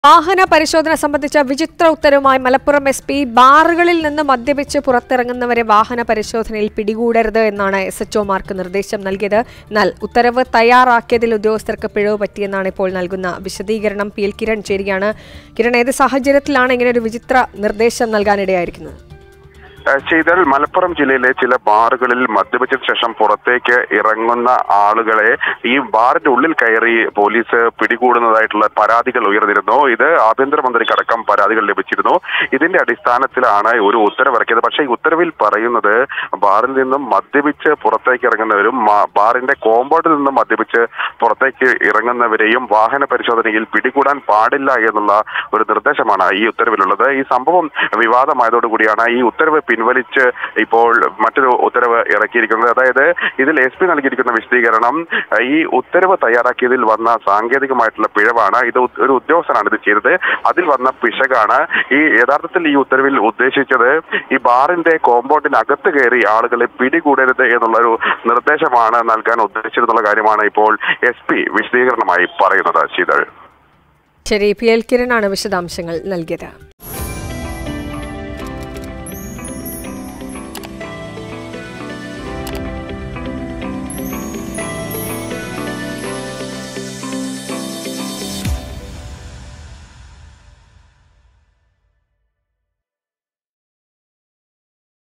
വാഹന പരിശോധന സംബന്ധിച്ച വിചിത്ര ഉത്തരവുമായി മലപ്പുറം എസ് പി ബാറുകളിൽ നിന്ന് മദ്യപിച്ച് പുറത്തിറങ്ങുന്നവരെ വാഹന പരിശോധനയിൽ പിടികൂടരുത് എന്നാണ് എസ് എച്ച്ഒമാർക്ക് നിർദ്ദേശം നൽകിയത് എന്നാൽ ഉത്തരവ് തയ്യാറാക്കിയതിൽ ഉദ്യോഗസ്ഥർക്ക് പിഴവ് പറ്റിയെന്നാണ് ഇപ്പോൾ നൽകുന്ന വിശദീകരണം പി എൽ കിരൺ ചേരുകയാണ് കിരൺ ഏത് സാഹചര്യത്തിലാണ് ഇങ്ങനെ ഒരു വിചിത്ര നിർദ്ദേശം നൽകാനിടയായിരിക്കുന്നത് ഏഹ് ചെയ്താൽ മലപ്പുറം ജില്ലയിലെ ചില ബാറുകളിൽ മദ്യപിച്ചതിന് ശേഷം പുറത്തേക്ക് ഇറങ്ങുന്ന ആളുകളെ ഈ ബാറിന്റെ ഉള്ളിൽ കയറി പോലീസ് പിടികൂടുന്നതായിട്ടുള്ള പരാതികൾ ഉയർന്നിരുന്നു ഇത് ആഭ്യന്തരമന്ത്രിക്കടക്കം പരാതികൾ ലഭിച്ചിരുന്നു ഇതിന്റെ അടിസ്ഥാനത്തിലാണ് ഒരു ഉത്തരവിറക്കിയത് പക്ഷേ ഈ ഉത്തരവിൽ പറയുന്നത് ബാറിൽ നിന്നും മദ്യപിച്ച് പുറത്തേക്ക് ഇറങ്ങുന്നവരും മാ- ബാറിന്റെ കോമ്പൗണ്ടിൽ നിന്നും മദ്യപിച്ച് പുറത്തേക്ക് ഇറങ്ങുന്നവരെയും വാഹന പരിശോധനയിൽ പിടികൂടാൻ പാടില്ല എന്നുള്ള ഒരു നിർദ്ദേശമാണ് ഈ ഉത്തരവിലുള്ളത് ഈ സംഭവം വിവാദമായതോടുകൂടിയാണ് ഈ ഉത്തരവ് പിൻവലിച്ച് ഇപ്പോൾ മറ്റൊരു ഉത്തരവ് ഇറക്കിയിരിക്കുന്നത് അതായത് ഇതിൽ എസ് പി നൽകിയിരിക്കുന്ന വിശദീകരണം ഈ ഉത്തരവ് തയ്യാറാക്കിയതിൽ വന്ന സാങ്കേതികമായിട്ടുള്ള പിഴവാണ് ഇത് ഉ- ഒരു ഉദ്യോഗസ്ഥനാണ് ഇത് ചെയ്തത് അതിൽ വന്ന പിശകാണ് ഈ യഥാർത്ഥത്തിൽ ഈ ഉത്തരവിൽ ഉദ്ദേശിച്ചത് ഈ ബാറിന്റെ കോമ്പൗണ്ടിനകത്ത് കയറി ആളുകളെ പിടികൂടരുത് എന്നുള്ള ഒരു നിർദ്ദേശമാണ് നൽകാൻ ഉദ്ദേശിച്ചിരുന്നുള്ള കാര്യമാണ് ഇപ്പോൾ എസ് പി വിശദീകരണമായി പറയുന്നത് ശീതൾ ശരി പി എൽ കിരണാണ് വിശദാംശങ്ങൾ നൽകിയത്